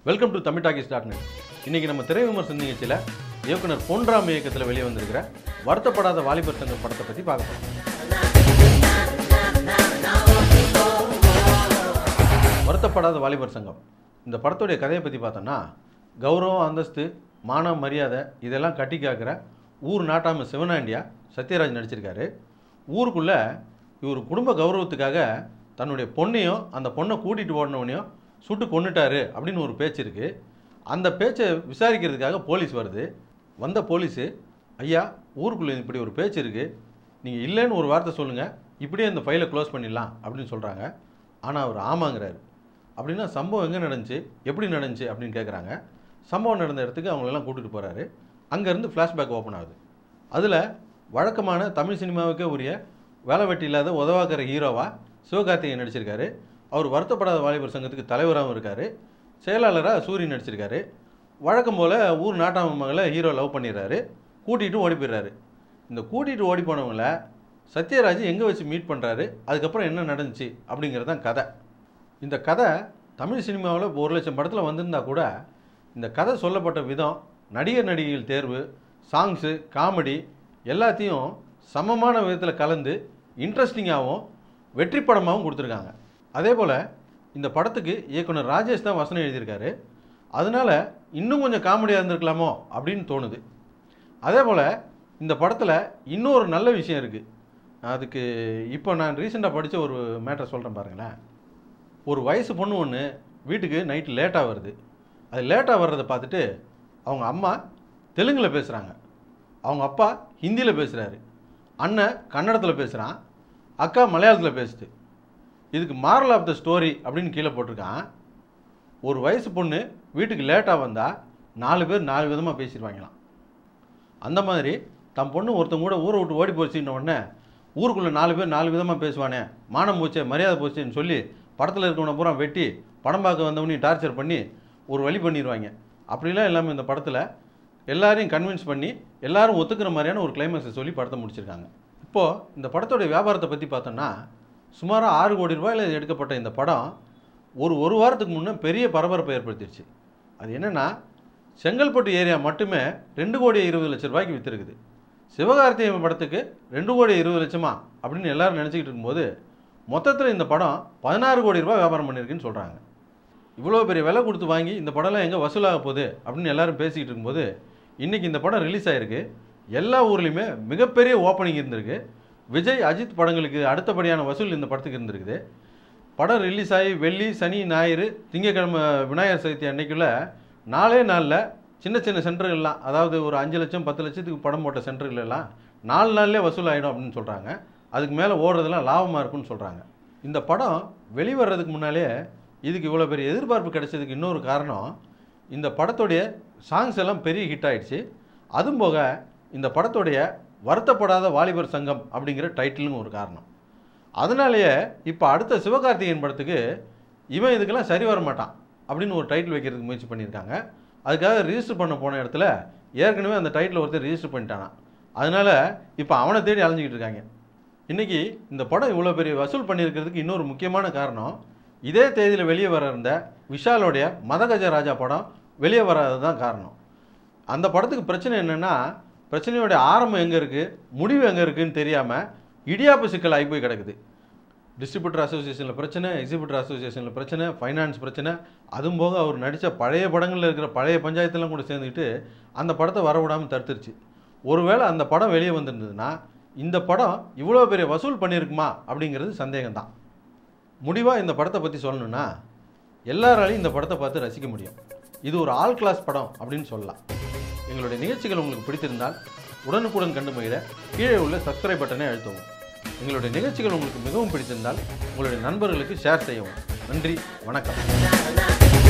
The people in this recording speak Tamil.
welcome to Tamil talkies dot net இன்றைக்கி நம்ம திரை விமர்சன நிகழ்ச்சியில் இயக்குனர் பொன்ராம் இயக்கத்தில் வெளியே வந்திருக்கிற வருத்தப்படாத வாலிபர் சங்கம் படத்தை பற்றி பார்க்க போகிறோம் வருத்தப்படாத வாலிபர் சங்கம் இந்த படத்துடைய கதையை பற்றி பார்த்தோன்னா கௌரவம் அந்தஸ்து மானம் மரியாதை இதெல்லாம் கட்டி காக்கிற ஊர் நாட்டாம சிவனாண்டியா சத்யராஜ் நடிச்சிருக்காரு ஊருக்குள்ளே இவர் குடும்ப கௌரவத்துக்காக தன்னுடைய பொண்ணையும் அந்த பொண்ணை கூட்டிகிட்டு ஓடினவனையும் சுட்டு கொன்னுட்டாரு அப்படின்னு ஒரு பேச்சு இருக்குது அந்த பேச்சை விசாரிக்கிறதுக்காக போலீஸ் வருது வந்த போலீஸு ஐயா ஊருக்குள்ளே இப்படி ஒரு பேச்சு இருக்குது நீங்கள் இல்லைன்னு ஒரு வார்த்தை சொல்லுங்கள் இப்படியே இந்த ஃபைலை க்ளோஸ் பண்ணிடலாம் அப்படின்னு சொல்கிறாங்க ஆனால் அவர் ஆமாங்கிறாரு அப்படின்னா சம்பவம் எங்கே நடந்துச்சு எப்படி நடந்துச்சு அப்படின்னு கேட்குறாங்க சம்பவம் நடந்த இடத்துக்கு அவங்களெல்லாம் கூட்டிகிட்டு போகிறாரு அங்கேருந்து ஃப்ளாஷ்பேக் ஓப்பன் ஆகுது அதில் வழக்கமான தமிழ் சினிமாவுக்கே உரிய வேலை வெட்டி இல்லாத உதவாக்கிற ஹீரோவாக சிவகார்த்திகேயன் நடிச்சிருக்காரு அவர் வருத்தப்படாத வாலிபர் சங்கத்துக்கு தலைவராகவும் இருக்கார் செயலாளராக சூரியன் நடிச்சிருக்காரு வழக்கம் போல் ஊர் நாட்டாம மகளை ஹீரோ லவ் பண்ணிடுறாரு கூட்டிகிட்டு ஓடி போயிடுறாரு இந்த கூட்டிகிட்டு ஓடி போனவங்கள சத்யராஜ் எங்கே வச்சு மீட் பண்ணுறாரு அதுக்கப்புறம் என்ன நடந்துச்சு அப்படிங்கிறது தான் கதை இந்த கதை தமிழ் சினிமாவில் ஒரு லட்சம் படத்தில் வந்திருந்தா கூட இந்த கதை சொல்லப்பட்ட விதம் நடிகர் நடிகைகள் தேர்வு சாங்ஸு காமெடி எல்லாத்தையும் சமமான விதத்தில் கலந்து இன்ட்ரெஸ்டிங்காகவும் வெற்றி படமாகவும் கொடுத்துருக்காங்க அதே போல் இந்த படத்துக்கு இயக்குனர் ராஜேஷ் தான் வசனம் எழுதியிருக்காரு அதனால் இன்னும் கொஞ்சம் காமெடியாக இருந்திருக்கலாமோ அப்படின்னு தோணுது அதே போல் இந்த படத்தில் இன்னொரு நல்ல விஷயம் இருக்குது அதுக்கு இப்போ நான் ரீசெண்டாக படித்த ஒரு மேட்டர் சொல்கிறேன் பாருங்களேன் ஒரு வயசு பொண்ணு ஒன்று வீட்டுக்கு நைட்டு லேட்டாக வருது அது லேட்டாக வர்றதை பார்த்துட்டு அவங்க அம்மா தெலுங்கில் பேசுகிறாங்க அவங்க அப்பா ஹிந்தியில் பேசுகிறாரு அண்ணன் கன்னடத்தில் பேசுகிறான் அக்கா மலையாளத்தில் பேசுது இதுக்கு மாரல் ஆஃப் த ஸ்டோரி அப்படின்னு கீழே போட்டிருக்கான் ஒரு வயசு பொண்ணு வீட்டுக்கு லேட்டாக வந்தால் நாலு பேர் நாலு விதமாக பேசிடுவாங்களாம் அந்த மாதிரி தன் பொண்ணு ஒருத்தங்க கூட ஊரை விட்டு ஓடி போச்சுன்ன உடனே ஊருக்குள்ளே நாலு பேர் நாலு விதமாக பேசுவானே மானம் போச்சே மரியாதை போச்சேன்னு சொல்லி படத்தில் இருக்கவனை பூரா வெட்டி படம் பார்க்க வந்தவனையும் டார்ச்சர் பண்ணி ஒரு வழி பண்ணிடுவாங்க அப்படிலாம் இல்லாமல் இந்த படத்தில் எல்லாரையும் கன்வின்ஸ் பண்ணி எல்லாரும் ஒத்துக்கிற மாதிரியான ஒரு கிளைமேக்ஸை சொல்லி படத்தை முடிச்சிருக்காங்க இப்போது இந்த படத்தோடைய வியாபாரத்தை பற்றி பார்த்தோம்னா சுமாராக ஆறு கோடி ரூபாயில் எடுக்கப்பட்ட இந்த படம் ஒரு ஒரு வாரத்துக்கு முன்னே பெரிய பரபரப்பை ஏற்படுத்திடுச்சு அது என்னென்னா செங்கல்பட்டு ஏரியா மட்டுமே ரெண்டு கோடி இருபது லட்ச ரூபாய்க்கு விற்றுருக்குது சிவகார்த்திகேயன் படத்துக்கு ரெண்டு கோடி இருபது லட்சமா அப்படின்னு எல்லாரும் நினச்சிக்கிட்டு இருக்கும்போது மொத்தத்தில் இந்த படம் பதினாறு கோடி ரூபாய் வியாபாரம் பண்ணியிருக்குன்னு சொல்கிறாங்க இவ்வளோ பெரிய விலை கொடுத்து வாங்கி இந்த படம்லாம் எங்கே வசூலாக போகுது அப்படின்னு எல்லாரும் பேசிக்கிட்டு இருக்கும்போது இன்றைக்கி இந்த படம் ரிலீஸ் ஆகிருக்கு எல்லா ஊர்லேயுமே மிகப்பெரிய ஓப்பனிங் இருந்திருக்கு விஜய் அஜித் படங்களுக்கு அடுத்தபடியான வசூல் இந்த படத்துக்கு இருந்திருக்குது படம் ரிலீஸ் ஆகி வெள்ளி சனி ஞாயிறு திங்கக்கிழமை விநாயகர் சதுர்த்தி அன்னைக்குள்ள நாலே நாளில் சின்ன சின்ன சென்டர்கள்லாம் அதாவது ஒரு அஞ்சு லட்சம் பத்து லட்சத்துக்கு படம் போட்ட சென்டர்கள் எல்லாம் நாலு நாள்லேயே வசூல் ஆகிடும் அப்படின்னு சொல்கிறாங்க அதுக்கு மேலே ஓடுறதுலாம் லாபமாக இருக்கும்னு சொல்கிறாங்க இந்த படம் வெளிவர்றதுக்கு முன்னாலே இதுக்கு இவ்வளோ பெரிய எதிர்பார்ப்பு கிடைச்சதுக்கு இன்னொரு காரணம் இந்த படத்துடைய சாங்ஸ் எல்லாம் பெரிய ஹிட் ஆயிடுச்சு அதுவும் போக இந்த படத்துடைய வருத்தப்படாத வாலிபர் சங்கம் அப்படிங்கிற டைட்டிலும் ஒரு காரணம் அதனாலேயே இப்போ அடுத்த சிவகார்த்திகேயன் படத்துக்கு இவன் இதுக்கெல்லாம் சரி வர மாட்டான் அப்படின்னு ஒரு டைட்டில் வைக்கிறதுக்கு முயற்சி பண்ணியிருக்காங்க அதுக்காக ரிஜிஸ்டர் பண்ண போன இடத்துல ஏற்கனவே அந்த டைட்டில் ஒருத்தர் ரிஜிஸ்டர் பண்ணிட்டானான் அதனால் இப்போ அவனை தேடி அலைஞ்சிக்கிட்டு இருக்காங்க இன்றைக்கி இந்த படம் இவ்வளோ பெரிய வசூல் பண்ணியிருக்கிறதுக்கு இன்னொரு முக்கியமான காரணம் இதே தேதியில் வெளியே வர இருந்த விஷாலோடைய மதகஜ ராஜா படம் வெளியே வராதது தான் காரணம் அந்த படத்துக்கு பிரச்சனை என்னென்னா பிரச்சனையோட ஆரம்பம் எங்கே இருக்குது முடிவு எங்கே இருக்குதுன்னு தெரியாமல் இடியாப்பு சிக்கல் ஆகி போய் கிடக்குது டிஸ்ட்ரிபியூட்டர் அசோசியேஷனில் பிரச்சனை எக்ஸிபியூட்டர் அசோசியேஷனில் பிரச்சனை ஃபைனான்ஸ் பிரச்சனை அதுவும் போக அவர் நடித்த பழைய படங்களில் இருக்கிற பழைய பஞ்சாயத்தெல்லாம் கூட சேர்ந்துக்கிட்டு அந்த படத்தை வரவிடாமல் தடுத்துருச்சு ஒருவேளை அந்த படம் வெளியே வந்திருந்ததுன்னா இந்த படம் இவ்வளோ பெரிய வசூல் பண்ணியிருக்குமா அப்படிங்கிறது சந்தேகம்தான் முடிவாக இந்த படத்தை பற்றி சொல்லணும்னா எல்லாராலையும் இந்த படத்தை பார்த்து ரசிக்க முடியும் இது ஒரு ஆல் கிளாஸ் படம் அப்படின்னு சொல்லலாம் எங்களுடைய நிகழ்ச்சிகள் உங்களுக்கு பிடித்திருந்தால் உடனுக்குடன் கண்டு மகிழ கீழே உள்ள சப்ஸ்கிரைப் பட்டனை அழுத்தவும் எங்களுடைய நிகழ்ச்சிகள் உங்களுக்கு மிகவும் பிடித்திருந்தால் உங்களுடைய நண்பர்களுக்கு ஷேர் செய்யவும் நன்றி வணக்கம்